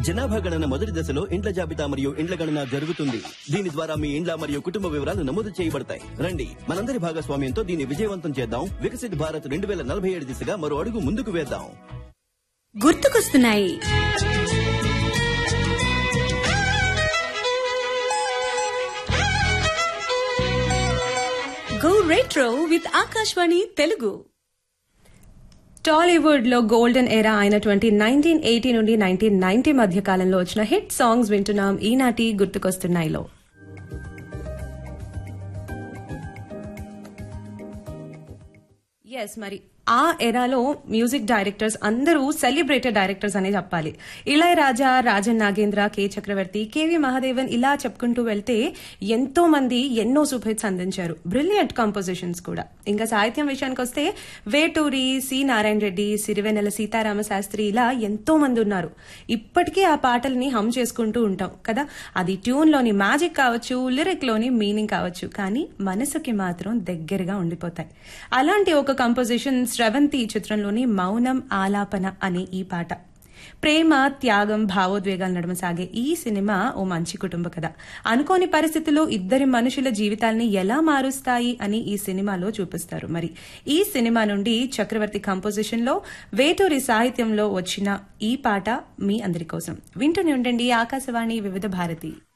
జనాభా గణన మొదటి దశలో ఇండ్ల జాబితా మరియు ఇండ్ల గణన జరుగుతుంది దీని ద్వారా మీ ఇండ్ల మరియు కుటుంబ వివరాలు నమోదు చేయబడతాయి రండి మనందరి భాగస్వామ్యంతో దీన్ని విజయవంతం చేద్దాం వికసిత్ భారత్ రెండు వేల నలభై ఏడు దిశగా మరో అడుగు ముందుకు వేద్దాం గుర్తుకొస్తున్నాయి go retro with Akashvani Telugu Tollywood లో గోల్డెన్ ఎరా అయినటువంటి నైన్టీన్ ఎయిటీ నుండి నైన్టీన్ నైన్టీ మధ్య కాలంలో వచ్చిన హిట్ సాంగ్స్ వింటున్నాం ఈనాటి గుర్తుకొస్తున్నాయిలో ఎస్ మరి ఆ ఎరాలో మ్యూజిక్ డైరెక్టర్స్ అందరూ సెలబ్రేటెడ్ డైరెక్టర్స్ అనే చెప్పాలి ఇళయరాజా రాజన్ నాగేంద్ర కె చక్రవర్తి కేవి మహాదేవన్ ఇలా చెప్పుకుంటూ వెళ్తే ఎంతో మంది ఎన్నో సూపర్ హిట్స్ అందించారు బ్రిలియంట్ కంపోజిషన్స్ కూడా ఇంకా సాహిత్యం విషయానికి వస్తే వేటూరి సి నారాయణ రెడ్డి సిరివెన్నెల సీతారామ శాస్త్రి ఇలా ఎంతో మంది ఉన్నారు ఇప్పటికీ ఆ పాటల్ని హమ్ చేసుకుంటూ ఉంటాం కదా అది ట్యూన్ లోని మ్యాజిక్ కావచ్చు లిరిక్ లోని మీనింగ్ కావచ్చు కానీ మనసుకి మాత్రం దగ్గరగా ఉండిపోతాయి అలాంటి ఒక కంపోజిషన్ స్రవంతి చిత్రంలోని మౌనం ఆలాపన అనే ఈ పాట ప్రేమ త్యాగం భావోద్వేగాల నడుమ సాగే ఈ సినిమా ఓ మంచి కుటుంబ కథ అనుకోని పరిస్థితుల్లో ఇద్దరి మనుషుల జీవితాల్ని ఎలా మారుస్తాయి అని ఈ సినిమాలో చూపిస్తారు మరి ఈ సినిమా నుండి చక్రవర్తి కంపోజిషన్ లో వేటూరి సాహిత్యంలో వచ్చిన ఈ పాట మీ అందరి కోసం వింటూనే ఉండండి ఆకాశవాణి వివిధ భారతి